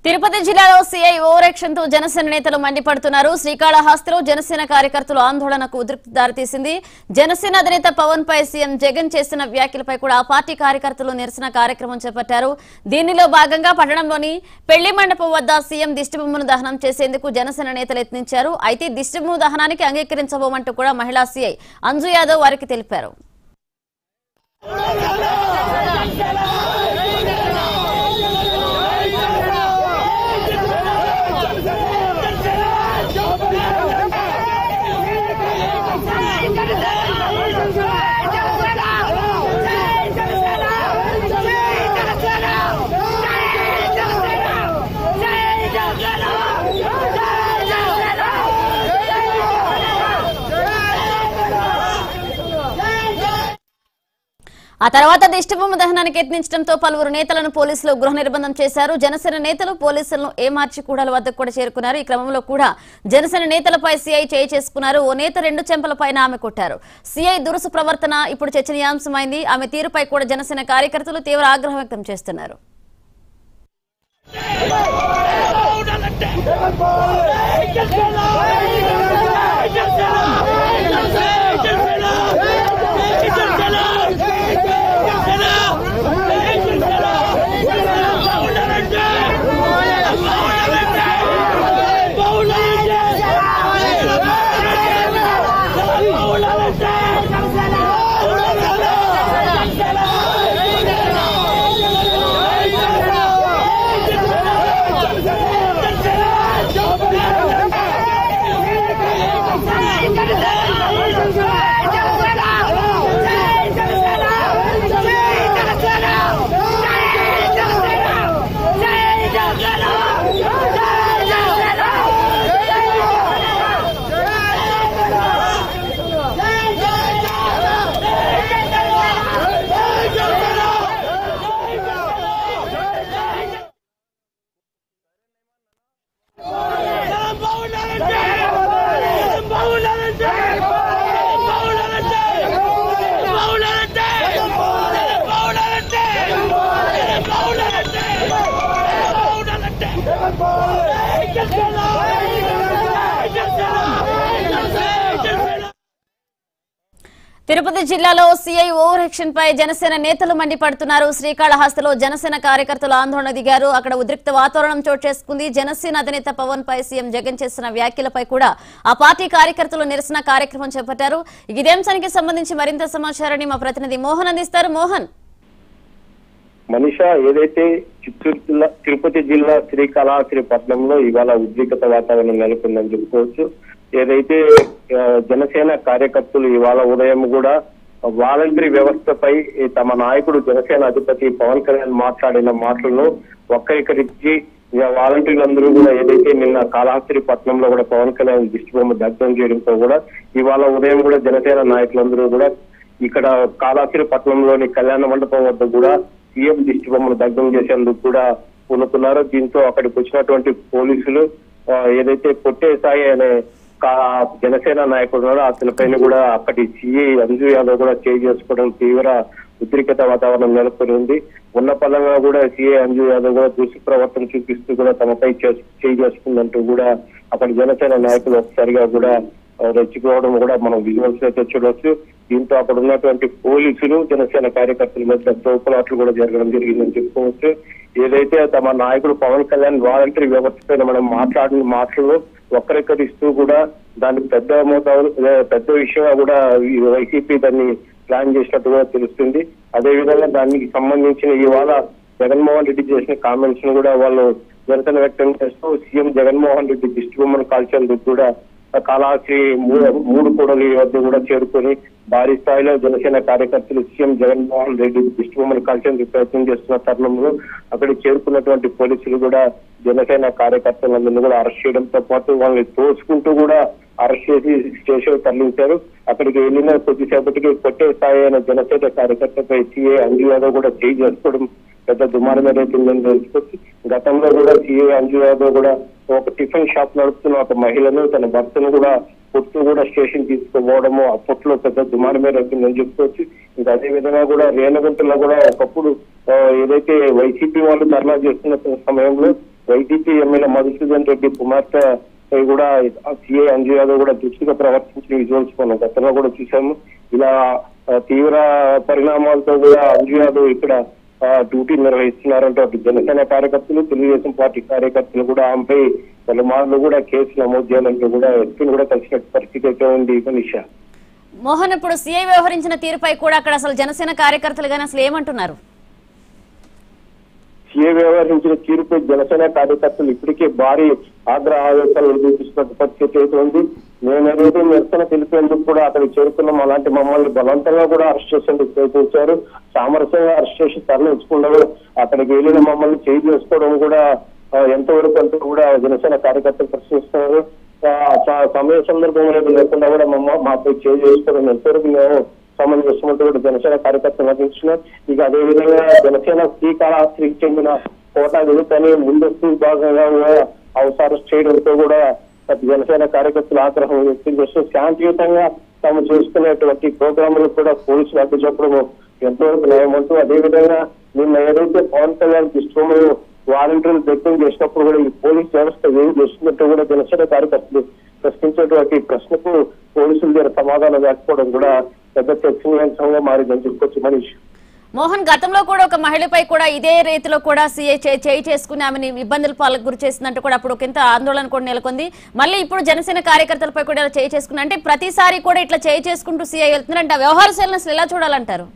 తిరుపతి జిల్లాలో CI overaction తో జనసేన నేతలు మండిపడుతున్నారు శ్రీకాళహస్తిలో జనసేన కార్యకర్తలు ఆందోళనకు ఉద్రిక్త దారితీసింది జనసేన అధినేత పవన్ పై సీఎం జగన్ చేసిన వ్యాఖ్యలపై కూడా ఆ పార్టీ కార్యకర్తలు నిరసన కార్యక్రమం చేపట్టారు దీనిలో భాగంగా పట్టణంలోని పెళ్లి మండపం వద్ద సీఎం దిష్టిబొమ్మను దహనం చేసేందుకు జనసేన నేతలు యత్నించారు అయితే దిష్టిబొమ్మ దహనానికి అంగీకరించబోమంటూ కూడా మహిళా సీఐ అంజు యాదవ్ వారికి తెలిపారు ఆ తర్వాత దిష్టిబొమ్మ దహనానికి యత్నించడంతో పలువురు నేతలను పోలీసులు గృహ నిర్బంధం చేశారు జనసేన నేతలు పోలీసులను ఏమార్చి కూడల వద్దకు కూడా చేరుకున్నారు ఈ క్రమంలో కూడా జనసేన నేతలపై సీఐ చేయి చేసుకున్నారు ఓ నేత రెండు చెంపలపైన ఆమె కొట్టారు సీఐ దురుసు ప్రవర్తన ఇప్పుడు చర్చనీయాంశమైంది ఆమె తీరుపై కూడా జనసేన కార్యకర్తలు తీవ్ర ఆగ్రహం వ్యక్తం చేస్తున్నారు తిరుపతి జిల్లాలో సీఐ ఓవర్ పై జనసేన నేతలు మండిపడుతున్నారు శ్రీకాళహస్తిలో జనసేన కార్యకర్తలు ఆందోళన దిగారు అక్కడ ఉద్రిక్త వాతావరణం చోటు చేసుకుంది జనసేన అధినేత పవన్ పై సీఎం జగన్ చేసిన వ్యాఖ్యలపై కూడా ఆ పార్టీ కార్యకర్తలు నిరసన కార్యక్రమం చేపట్టారు ఇదే అంశానికి సంబంధించి మరింత సమాచారాన్ని మా ప్రతినిధి మోహన్ అందిస్తారు మోహన్ మనిష ఏదైతే చిత్తూరు జిల్లా తిరుపతి జిల్లా శ్రీకాళహస్తి పట్టణంలో ఇవాళ ఉద్రిక్తత వాతావరణం నెలకొందని చెప్పుకోవచ్చు ఏదైతే ఆ, జనసేన కార్యకర్తలు ఇవాళ ఉదయం కూడా వాలంటరీ వ్యవస్థపై ఈ తమ నాయకుడు జనసేన అధిపతి పవన్ కళ్యాణ్ మాట్లాడిన మాటలను వక్రీకరించి ఇక వాలంటీర్లందరూ కూడా ఏదైతే నిన్న కాళహస్తి పట్టణంలో కూడా పవన్ కళ్యాణ్ దిష్టిబొమ్మ దగ్ధం చేయడంతో కూడా ఇవాళ ఉదయం కూడా జనసేన నాయకులందరూ కూడా ఇక్కడ కాళాశ్రీ పట్టణంలోని కళ్యాణ మండపం వద్ద కూడా సీఎం దిష్టి బొమ్మను దగ్ధం చేసేందుకు కూడా పూనుకున్నారు దీంతో అక్కడికి వచ్చినటువంటి పోలీసులు ఆ, ఏదైతే పొట్టే సాయి అనే కా- జనసేన నాయకుడు ఉన్నాడో అతనిపైన కూడా అక్కడి సిఐ అంజు యాదవ్ కూడా చేయి చేసుకోవడం తీవ్ర ఉద్రిక్తత వాతావరణం నెలకొని ఉంది ఉన్న పదంగా కూడా సిఐ అంజు యాదవ్ కూడా దుష్ట ప్రవర్తన చూపిస్తూ కూడా తమపై చేస్- చేయి చేసుకుందంటూ కూడా అక్కడ జనసేన నాయకులు ఒకసారిగా కూడా ఆ, రెచ్చిపోవడం కూడా మనం విజువల్స్ అయితే చూడవచ్చు దీంతో అక్కడ ఉన్నటువంటి పోలీసులు జనసేన కార్యకర్తల మధ్య తోపులాట్లు కూడా జరగడం జరిగిందని చెప్పుకోవచ్చు ఏదైతే తమ నాయకుడు పవన్ కళ్యాణ్ వాలంటరీ వ్యవస్థ పైన మనం మాట్లాడిన మాటలు వక్రీకరిస్తూ కూడా దాన్ని పెద్ద మోతాదు అదే పెద్ద విషయంగా కూడా ఈ వైసీపీ దాన్ని ప్లాన్ చేసినట్టు కూడా తెలుస్తుంది అదే విధంగా దానికి సంబంధించిన ఇవాళ జగన్మోహన్ రెడ్డి చేసిన కామెంట్స్ ను కూడా వాళ్ళు నిరసన వ్యక్తం చేస్తూ సీఎం జగన్మోహన్ రెడ్డి దిష్టి బొమ్మను కాల్చేందుకు కూడా కాళాశ్రీ మూడు మూడు కూడలి వద్ద కూడా చేరుకొని భారీ స్థాయిలో జనసేన కార్యకర్తలు సీఎం జగన్మోహన్ రెడ్డి దిష్టి బొమ్మను కాల్చేందుకు ప్రయత్నం చేస్తున్న తరుణంలో అక్కడికి చేరుకున్నటువంటి పోలీసులు కూడా జనసేన కార్యకర్తలందరినీ కూడా అరెస్ట్ చేయడంతో పాటు వాళ్ళని తోసుకుంటూ కూడా అరెస్ట్ చేసి స్టేషన్ తరలించారు అక్కడికి వెళ్ళిన కొద్దిసేపటికి కొట్టే స్థాయి అయిన జనసేన కార్యకర్తపై సీఏ అంజు యాదవ్ కూడా చేయి చేసుకోవడం పెద్ద దుమారం ఏదైతుందని తెలుసుకోవచ్చు గతంలో కూడా సీఏ అంజు యాదవ్ కూడా ఒక టిఫిన్ షాప్ నడుపుతున్న ఒక మహిళను తన భర్తను కూడా కొట్టు కూడా స్టేషన్ తీసుకుపోవడము అప్పట్లో పెద్ద దుమారం ఏదైతుందని చెప్పుకోవచ్చు ఇంకా అదే విధంగా కూడా రేణగుంటలో కూడా ఒకప్పుడు ఆ, ఏదైతే వైసీపీ వాళ్ళు ధర్నా చేస్తున్న సమయంలో వైసీపీ ఎమ్మెల్యే మధుసూదన్ రెడ్డి కుమార్తె పై కూడా సిఐ అంజు యాదవ్ కూడా దుష్టిగా ప్రవర్తించిన విజువల్స్ మనం గతంలో కూడా చూసాము ఇలా ఆ, తీవ్ర పరిణామాలతో కూడా అంజు యాదవ్ ఇక్కడ ఆ, డ్యూటీ నిర్వహిస్తున్నారంటే అటు జనసేన కార్యకర్తలు తెలుగుదేశం పార్టీ కార్యకర్తలు కూడా ఆమెపై పలుమార్లు కూడా కేసు నమోదు చేయాలంటూ కూడా ఎస్పీని కూడా కలిసిన పరిస్థితి అయితే ఉంది మనిషా మోహన్ ఇప్పుడు సీఐ వ్యవహరించిన తీరుపై కూడా అక్కడ అసలు జనసేన కార్యకర్తలు కానీ అసలు ఏమంటున్నారు సీఏ వ్యవహరించిన తీరుపై జనసేన కార్యకర్తలు ఇప్పటికే భారీ ఆగ్రహ ఆవేశాలు చూపిస్తున్న పరిస్థితి అయితే ఉంది మేము ఏదైతే నిరసన తెలిపేందుకు కూడా అక్కడికి చేరుకున్నాం అలాంటి మమ్మల్ని బలవంతంగా కూడా అరెస్ట్ చేసేందుకు ప్రయత్నించారు సామరస్యంగా అరెస్ట్ చేసి తరలించకుండా అక్కడికి వెళ్ళిన మమ్మల్ని చేయి చేసుకోవడం కూడా ఆ, ఎంతవరకు అంటూ కూడా జనసేన కార్యకర్తలు ప్రశ్నిస్తున్నారు ఆ, స- సమయ సందర్భం అనేది లేకుండా కూడా మమ్మ మాపై చేయి చేసుకోవడం ఎంతవరకు మేము సమయం చేస్తున్నట్టు కూడా జనసేన కార్యకర్తలు నటించినారు ఇక అదే విధంగా జనసేన శ్రీకాళహస్తికి చెందిన కోట విడుతని ముందస్తు భాగంగా కూడా అవసరం చేయడంతో కూడా అటు జనసేన కార్యకర్తలు ఆగ్రహం వ్యక్తం చేస్తూ శాంతియుతంగా తాము చేసుకునేటువంటి ప్రోగ్రాంలు కూడా పోలీసులు అడ్డు చెప్పడం ఎంతవరకు న్యాయం అంటూ అదే విధంగా నిన్న ఏదైతే పవన్ కళ్యాణ్ ఇష్టమో వాలంటీర్లు వ్యక్తం చేసినప్పుడు కూడా ఈ పోలీస్ వ్యవస్థ ఏం చేస్తున్నట్టు కూడా జనసేన కార్యకర్తలు ప్రశ్నించేటువంటి ప్రశ్నకు పోలీసుల దగ్గర సమాధానం లేకపోవడం కూడా పెద్ద చర్చనీయాంశంగా మారిందని చెప్పుకోవచ్చు మనీష్ మోహన్ గతంలో కూడా ఒక మహిళపై కూడా ఇదే రీతిలో కూడా సీఐ చే- చేయి చేసుకుని ఆమెని ఇబ్బందుల పాలకు గురి చేసిందంటూ కూడా అప్పుడు ఒక ఇంత ఆందోళన కూడా నెలకొంది మళ్ళీ ఇప్పుడు జనసేన కార్యకర్తలపై కూడా ఇలా చేయి చేసుకుని అంటే ప్రతిసారి కూడా ఇట్లా చేయి చేసుకుంటూ సీఐ వెళ్తున్నారు అంటే ఆ వ్యవహార శైలిని అసలు ఎలా చూడాలంటారు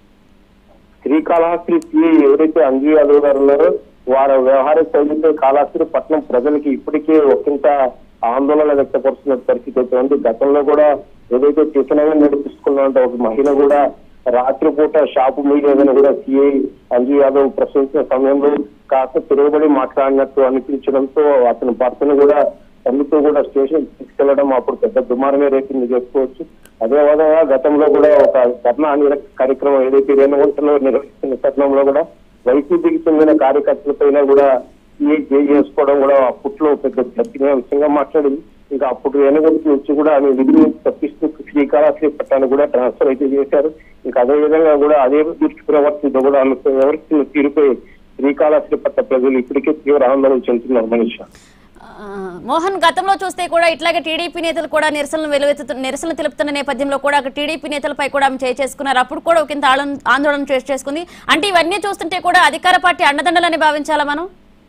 శ్రీకాళహస్తి సిఐ ఎవరైతే అంజు యాదవ్ గారు ఉన్నారో వారి వ్యవహార శైలిపై కాళహస్తి పట్టణం ప్రజలకి ఇప్పటికే ఒకంత ఆందోళన వ్యక్తపరుస్తున్న పరిస్థితి అయితే ఉంది గతంలో కూడా ఏదైతే చికనగా నడిపిస్తున్నట్టు ఒక మహిళ కూడా రాత్రిపూట షాపు మీడియాదని కూడా సిఐ అంజు యాదవ్ ప్రశ్నించిన సమయంలో కాస్త తిరుగుబడి మాట్లాడినట్టు అనిపించడంతో అతని భర్తను కూడా తల్లితో కూడా స్టేషన్ తీసుకెళ్లడం అప్పుడు పెద్ద దుమారమే రేపింది చెప్పుకోవచ్చు అదే విధంగా గతంలో కూడా ఒక ధర్నా నిరసన కార్యక్రమం ఏదైతే రేణుగుంటలో నిర్వహిస్తున్న తరుణంలో కూడా వైసీపీకి చెందిన కార్యకర్తలపైన కూడా ఈ జై చేసుకోవడం కూడా అప్పట్లో పెద్ద చర్చనీయాంశంగా మాట్లాడింది ఇంకా అప్పుడు రేణుగుంట నుంచి కూడా ఆమె విధి నుంచి తప్పిస్తూ శ్రీకాళహస్తి పట్టాన్ని కూడా ట్రాన్స్ఫర్ అయితే చేశారు ఇంకా అదే విధంగా కూడా అదే దృష్టి ప్రవర్తితో కూడా ఆమె ప్రవర్తిస్తున్న తీరుపై శ్రీకాళహస్తి పట్ట ప్రజలు ఇప్పటికే తీవ్ర ఆందోళన చెందుతున్నారు మనిషి ఆ, మోహన్ గతంలో చూస్తే కూడా ఇట్లాగే టీడీపీ నేతలు కూడా నిరసనలు వెలువెత్తు నిరసనలు తెలుపుతున్న నేపథ్యంలో కూడా అక్కడ టీడీపీ నేతలపై కూడా ఆమె చేయి చేసుకున్నారు అప్పుడు కూడా ఒక ఇంత ఆందోళన ఆందోళన చేసి చేసుకుంది అంటే ఇవన్నీ చూస్తుంటే కూడా అధికార పార్టీ అండదండలని భావించాలా మనం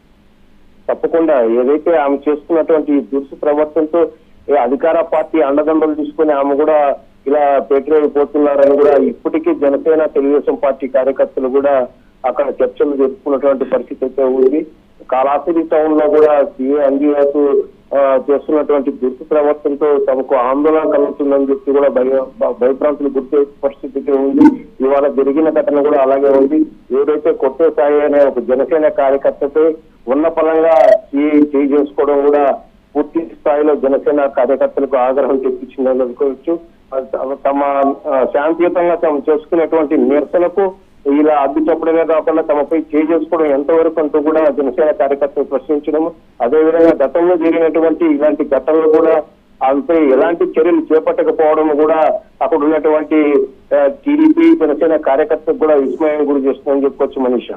తప్పకుండా ఏదైతే ఆమె చేస్తున్నటువంటి ఈ దురుసు ప్రవర్తనతో ఏ అధికార పార్టీ అండదండలు తీసుకుని ఆమె కూడా ఇలా పెట్టలేకపోతున్నారని కూడా ఇప్పటికీ జనసేన తెలుగుదేశం పార్టీ కార్యకర్తలు కూడా అక్కడ చర్చలు జరుపుకున్నటువంటి పరిస్థితి అయితే ఉంది కాలాసిరి టౌన్ లో కూడా సీఏ అంజీవాసు చేస్తున్నటువంటి దుర్సు ప్రవర్తనతో తమకు ఆందోళన కలుగుతుందని చెప్పి కూడా భయ భ- భయభ్రాంతులు గుర్తు పరిస్థితి అయితే ఉంది ఇవాళ జరిగిన ఘటన కూడా అలాగే ఉంది ఏదైతే కొట్టే సాయి అనే ఒక జనసేన కార్యకర్తపై ఉన్న పరంగా ఈ చేయి చేసుకోవడం కూడా పూర్తి స్థాయిలో జనసేన కార్యకర్తలకు ఆగ్రహం తెప్పించిందని అనుకోవచ్చు అది తమ ఆ, శాంతియుతంగా తాము చేసుకునేటువంటి నిరసనకు ఇలా అడ్డు చెప్పడమే కాకుండా తమపై చేయి చేసుకోవడం ఎంతవరకు అంటూ కూడా జనసేన కార్యకర్తలు ప్రశ్నించడం అదేవిధంగా గతంలో జరిగినటువంటి ఇలాంటి ఘటనలు కూడా ఆమెపై ఎలాంటి చర్యలు చేపట్టకపోవడం కూడా అక్కడ ఉన్నటువంటి టీడీపీ జనసేన కార్యకర్తలకు కూడా విస్మయం గురి చేస్తుందని చెప్పుకోవచ్చు మనీషా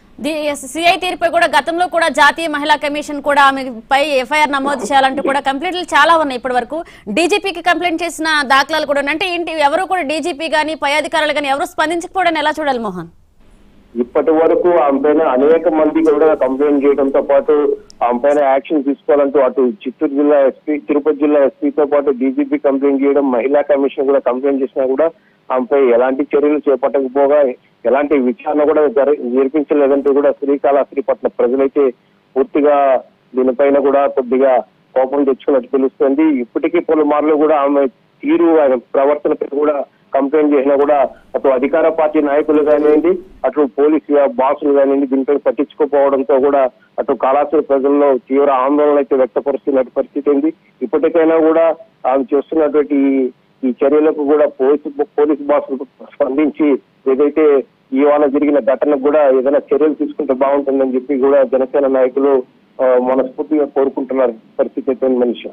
సిఐ తీరుపై కూడా గతంలో కూడా జాతీయ మహిళా కమిషన్ కూడా ఆమెపై ఎఫ్ఐఆర్ నమోదు చేయాలంటూ కూడా కంప్లైంట్లు చాలా ఉన్నాయి ఇప్పటి వరకు డీజీపీకి కంప్లైంట్ చేసిన దాఖలాలు కూడా ఉన్నాయి. అంటే ఏంటి ఎవరు కూడా డీజీపీ గానీ పై అధికారులు కానీ ఎవరు స్పందించకపోవడం ఎలా చూడాలి మోహన్ ఇప్పటి వరకు ఆమె పైన అనేక మంది కూడా కంప్లైంట్ చేయడంతో పాటు ఆమె పైన యాక్షన్ తీసుకోవాలంటూ అటు చిత్తూరు జిల్లా ఎస్పీ తిరుపతి జిల్లా ఎస్పీతో పాటు డీజీపీ కంప్లైంట్ చేయడం మహిళా కమిషన్ కూడా కంప్లైంట్ చేసినా కూడా ఆమెపై ఎలాంటి చర్యలు చేపట్టకపోగా ఎలాంటి విచారణ కూడా జరి- జరిపించలేదంటూ కూడా శ్రీకాళహస్తి పట్ల ప్రజలైతే పూర్తిగా దీనిపైన కూడా కొద్దిగా కోపం తెచ్చుకున్నట్టు తెలుస్తుంది ఇప్పటికీ పలుమార్లు కూడా ఆమె తీరు ఆయన ప్రవర్తనపై కూడా కంప్లైంట్ చేసినా కూడా అటు అధికార పార్టీ నాయకులు కానివ్వండి అటు పోలీసు బాసులు కానివ్వండి దీనిపై పట్టించుకోకపోవడంతో కూడా అటు కాళాసుర ప్రజల్లో తీవ్ర ఆందోళన అయితే వ్యక్తపరుస్తున్న పరిస్థితి ఉంది ఇప్పటికైనా కూడా ఆమె చేస్తున్నటువంటి ఈ- ఈ చర్యలకు కూడా పోలీసు పోలీసు బాసులు స్పందించి ఏదైతే ఇవాళ జరిగిన ఘటనకు కూడా ఏదైనా చర్యలు తీసుకుంటే బాగుంటుందని చెప్పి కూడా జనసేన నాయకులు ఆ, మనస్ఫూర్తిగా కోరుకుంటున్నారు పరిస్థితి అయితే ఉంది మనిషి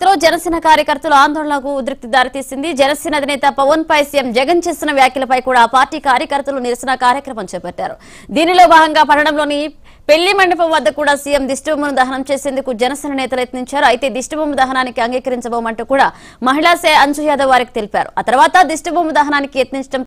శ్రీకాళహస్తిలో జనసేన కార్యకర్తలు ఆందోళనకు ఉద్రిక్తి దారితీసింది జనసేన అధినేత పవన్ పై సీఎం జగన్ చేసిన వ్యాఖ్యలపై కూడా ఆ పార్టీ కార్యకర్తలు నిరసన కార్యక్రమం చేపట్టారు దీనిలో భాగంగా పట్టణంలోని పెళ్లి మండపం వద్ద కూడా సీఎం దిష్టిబొమ్మను దహనం చేసేందుకు జనసేన నేతలు యత్నించారు అయితే దిష్టిబొమ్మ దహనానికి అంగీకరించబోమంటూ కూడా మహిళా సే అంజు యాదవ్ వారికి తెలిపారు ఆ తర్వాత దిష్టిబొమ్మ దహనానికి యత్నించడం